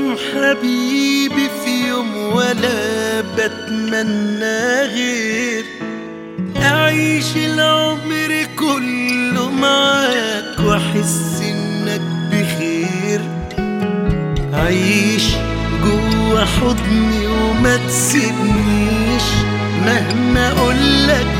تكون حبيبي في يوم ولا بتمنى غير أعيش العمر كله معاك وأحس إنك بخير عيش جوا حضني وما تسيبنيش مهما أقولك